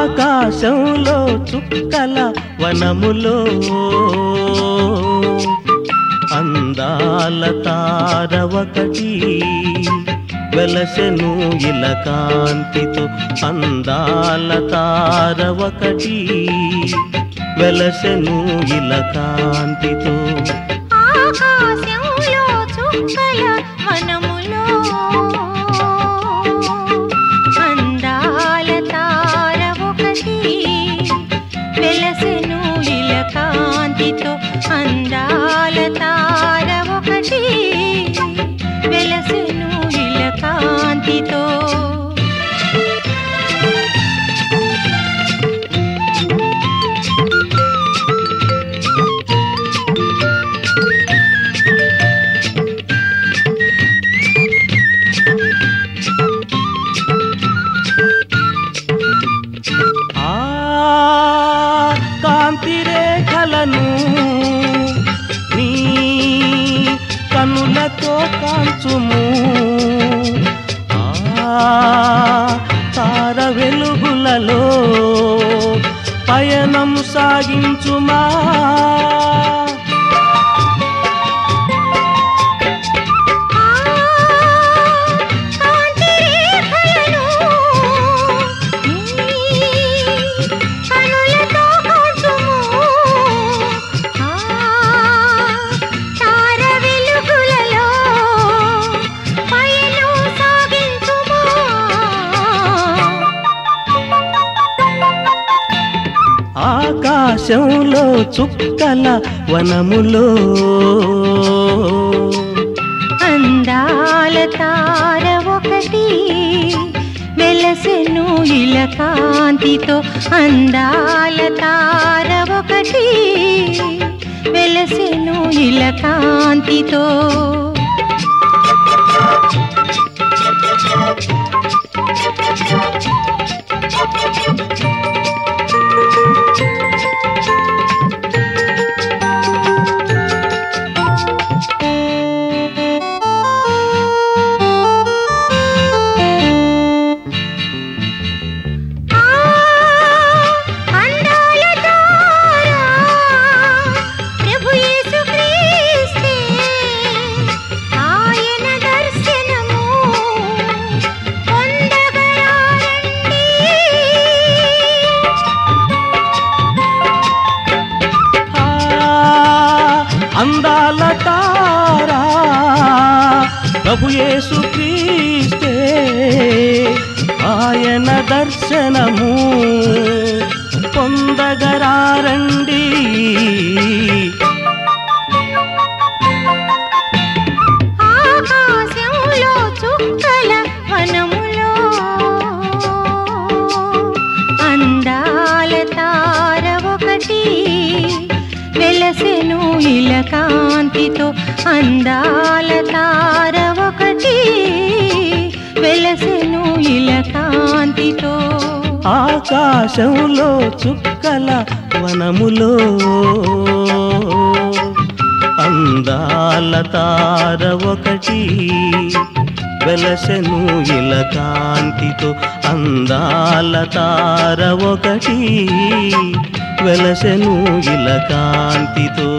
ఆకాశంలో చుక్కల వనములో అందాల తార ఒకటి వెలసెను ఇల కాంతితో అందాల తార ఒకటి వెలసెను ఇల కాంతితో ఆకాశంలో చుక్కల వనములో అందాల తార ఒకటి వెలసెను ఇల కాంతితో అందాల తార ఒకటి వెలసెను ఇల కాంతితో ఆ కాంతి రేఖలను నీ కనులతో కాంచుము ఆ తార వెలుగులలో పయనం సాగించుమా కాంతి రేఖలను కనులతో కాల్చుము ఆ తార వెలుగులలో పయనం సాగించుము ఆకాశంలో చుక్కల వనములో అందాల తార ఒకటి వెలసెను ఇల కాంతితో అందాల తార ఒకటి వెలసెను ఇల కాంతితో ఆ అందాల తార ప్రభు యేసుక్రీస్తే ఆయన దర్శనము పొందగరారండి ఆ అందాల తారా ప్రభు యేసు క్రీస్తే ఆయన దర్శనము పొందగరారండి ఆకాశంలో చుక్కల వనములో అందాల తార ఒకటి వెలసెను ఇల కాంతితో అందాల తార ఒకటి వెలసెను ఇల కాంతితో ఆకాశంలో చుక్కల వనములో అందాల తార ఒకటి వెలసెను ఇల కాంతితో అందాల తార ఒకటి వెలసెను ఇల కాంతితో